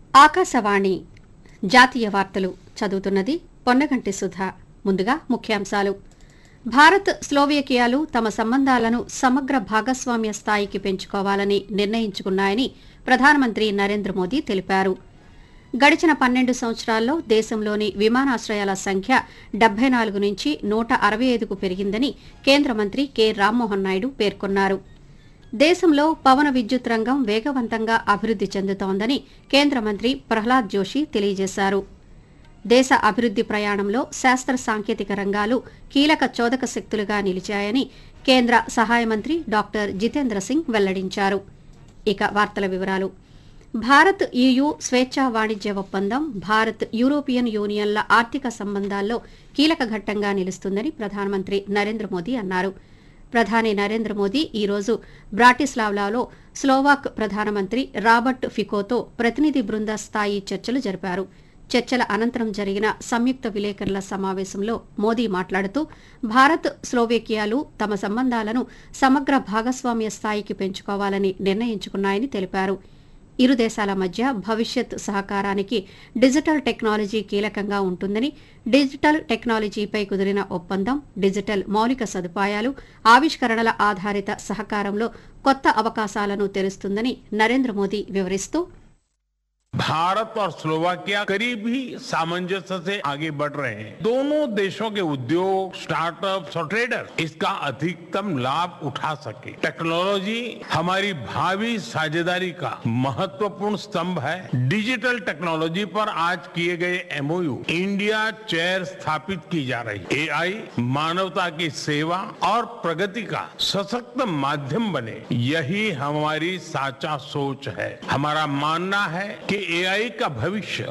ఆకాశవాణి జాతీయ వార్తలు చదువుతున్నది పొన్నగంటి సుధా ముందుగా ముఖ్యాంశాలు భారత్ స్లోవేకియాలు తమ సంబంధాలను సమగ్ర భాగస్వామ్య స్థాయికి పెంచుకోవాలని నిర్ణయించుకున్నాయని ప్రధానమంత్రి నరేంద్ర మోదీ తెలిపారు గడిచిన పన్నెండు సంవత్సరాల్లో దేశంలోని విమానాశ్రయాల సంఖ్య డెబ్బై నాలుగు నుంచి నూట అరవై ఐదుకు పెరిగిందని కేంద్ర మంత్రి కె రామ్మోహన్ నాయుడు పేర్కొన్నారు దేశంలో పవన విద్యుత్ రంగం వేగవంతంగా అభివృద్ది చెందుతోందని కేంద్ర మంత్రి ప్రహ్లాద్ జోషి తెలియజేశారు దేశ అభివృద్ది ప్రయాణంలో శాస్త్ర సాంకేతిక రంగాలు కీలక చోదక శక్తులుగా నిలిచాయని కేంద్ర సహాయ మంత్రి డాక్టర్ జితేంద్ర సింగ్ వెల్లడించారు ఇక వార్తల వివరాలు భారత్ ఈయూ స్వేచ్ఛా వాణిజ్య ఒప్పందం భారత్ యూరోపియన్ యూనియన్ల ఆర్థిక సంబంధాల్లో కీలక ఘట్టంగా నిలుస్తుందని ప్రధానమంత్రి నరేంద్ర మోదీ అన్నారు ప్రధాని నరేంద్ర మోదీ ఈ రోజు బ్రాటిస్లావ్లాలో స్లోవాక్ ప్రధానమంత్రి రాబర్ట్ ఫికోతో ప్రతినిధి బృంద స్థాయి చర్చలు జరిపారు చర్చల అనంతరం జరిగిన సంయుక్త విలేకరుల సమావేశంలో మోదీ మాట్లాడుతూ భారత్ స్లోవేకియాలు తమ సంబంధాలను సమగ్ర భాగస్వామ్య స్థాయికి పెంచుకోవాలని నిర్ణయించుకున్నాయని తెలిపారు ఇరు దేశాల మధ్య భవిష్యత్ సహకారానికి డిజిటల్ టెక్నాలజీ కీలకంగా ఉంటుందని డిజిటల్ టెక్నాలజీపై కుదిరిన ఒప్పందం డిజిటల్ మౌలిక సదుపాయాలు ఆవిష్కరణల ఆధారిత సహకారంలో కొత్త అవకాశాలను తెరుస్తుందని నరేంద్ర మోదీ వివరిస్తూ भारत और स्लोवाकिया करीब ही सामंजस्य से आगे बढ़ रहे हैं दोनों देशों के उद्योग स्टार्टअप्स और ट्रेडर इसका अधिकतम लाभ उठा सके टेक्नोलॉजी हमारी भावी साझेदारी का महत्वपूर्ण स्तंभ है डिजिटल टेक्नोलॉजी पर आज किए गए एमओयू इंडिया चेयर स्थापित की जा रही है एआई मानवता की सेवा और प्रगति का सशक्त माध्यम बने यही हमारी साचा सोच है हमारा मानना है कि एआई का भविष्य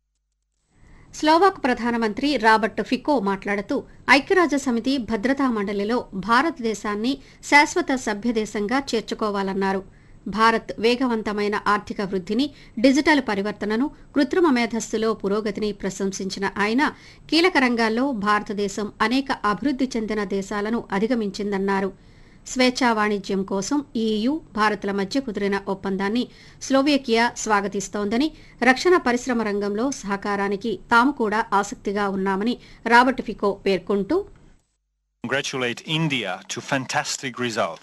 స్లోవాక్ ప్రధానమంత్రి రాబర్ట్ ఫికో మాట్లాడుతూ ఐక్యరాజ్య సమితి భద్రతా మండలిలో భారతదేశాన్ని శాశ్వత సభ్యదేశంగా చేర్చుకోవాలన్నారు భారత్ వేగవంతమైన ఆర్థిక వృద్ధిని డిజిటల్ పరివర్తనను కృత్రిమ మేధస్సులో పురోగతిని ప్రశంసించిన ఆయన కీలక రంగాల్లో భారతదేశం అనేక అభివృద్ది చెందిన దేశాలను అధిగమించిందన్నారు స్వేచ్ఛా వాణిజ్యం కోసం ఈయూ భారత్ల మధ్య కుదిరిన ఒప్పందాన్ని స్లోవేకియా స్వాగతిస్తోందని రక్షణ పరిశ్రమ రంగంలో సహకారానికి తాము కూడా ఆసక్తిగా ఉన్నామని రాబర్ట్ ఫికో పేర్కొంటూ congratulate India to fantastic results.